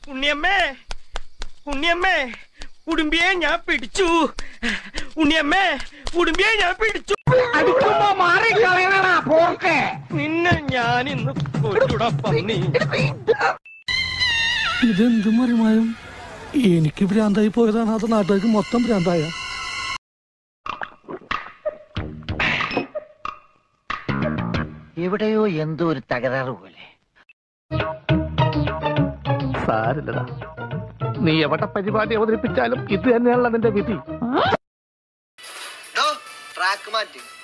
ഉണ്ണിയമ്മേ ഉണ്ണിയമ്മേ ഉടുമ്പിയെ ഞാൻ പിടിച്ചു ഉണ്ണിയമ്മേ ഉടുമ്പിയെ ഞാൻ പിടിച്ചു അടിക്കുമ്പോ മാറി കളയണ പോർക്കെ നിന്നെ ഞാൻ ഇന്ന് കൊല്ലൂടാ പന്നി ഇതെന്ത് മറിമായും എനിക്ക് ഭ്രാന്തായി പോയതാണ് അത് നാട്ടുകാർക്ക് മൊത്തം ഭ്രാന്തായ എവിടെയോ എന്തോ ഒരു തകരാറ് പോലെ സാരില്ലടാ നീ എവിടെ പരിപാടി അവതരിപ്പിച്ചാലും ഇത് തന്നെയാണല്ലോ നിന്റെ വിധി ട്രാക്ക് മാറ്റി